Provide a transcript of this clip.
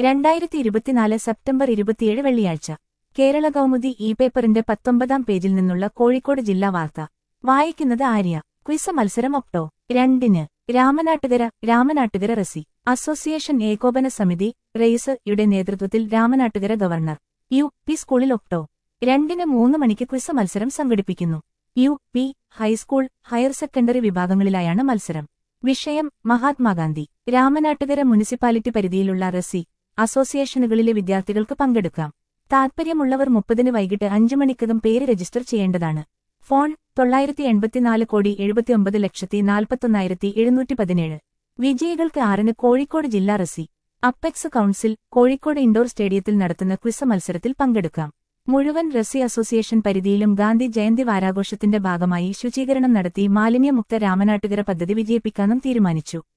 രണ്ടായിരത്തി ഇരുപത്തിനാല് സെപ്റ്റംബർ ഇരുപത്തിയേഴ് വെള്ളിയാഴ്ച കേരള കൗമുദി ഇ പേപ്പറിന്റെ പത്തൊമ്പതാം പേജിൽ നിന്നുള്ള കോഴിക്കോട് ജില്ലാ വാർത്ത വായിക്കുന്നത് ആര്യ ക്വിസ് മത്സരം ഒക്ടോ രണ്ടിന് രാമനാട്ടുകര രാമനാട്ടുകര റസി അസോസിയേഷൻ ഏകോപന സമിതി റെയ്സ് യുടെ നേതൃത്വത്തിൽ രാമനാട്ടുകര ഗവർണർ യു പി സ്കൂളിൽ ഒക്ടോ രണ്ടിന് മൂന്ന് മണിക്ക് ക്വിസ് മത്സരം സംഘടിപ്പിക്കുന്നു U P high school higher secondary വിഭാഗങ്ങളിലായാണ് മത്സരം വിഷയം മഹാത്മാഗാന്ധി രാമനാട്ടുകര മുനിസിപ്പാലിറ്റി പരിധിയിലുള്ള റസി അസോസിയേഷനുകളിലെ വിദ്യാർത്ഥികൾക്ക് പങ്കെടുക്കാം താൽപ്പര്യമുള്ളവർ മുപ്പതിന് വൈകിട്ട് അഞ്ചു മണിക്കകം പേര് രജിസ്റ്റർ ചെയ്യേണ്ടതാണ് ഫോൺ തൊള്ളായിരത്തി എൺപത്തിനാല് കോടി എഴുപത്തിയൊമ്പത് ലക്ഷത്തി നാൽപ്പത്തൊന്നായിരത്തി എഴുന്നൂറ്റി പതിനേഴ് വിജയികൾക്ക് ആറിന് കോഴിക്കോട് ജില്ലാ റസി അപ്പെക്സ് കൌൺസിൽ കോഴിക്കോട് ഇൻഡോർ സ്റ്റേഡിയത്തിൽ നടത്തുന്ന ക്വിസ് മത്സരത്തിൽ പങ്കെടുക്കാം മുഴുവൻ റസി അസോസിയേഷൻ പരിധിയിലും ഗാന്ധി ജയന്തി വാരാഘോഷത്തിന്റെ ഭാഗമായി ശുചീകരണം നടത്തി മാലിന്യമുക്ത രാമനാട്ടുകര പദ്ധതി വിജയിപ്പിക്കാനും തീരുമാനിച്ചു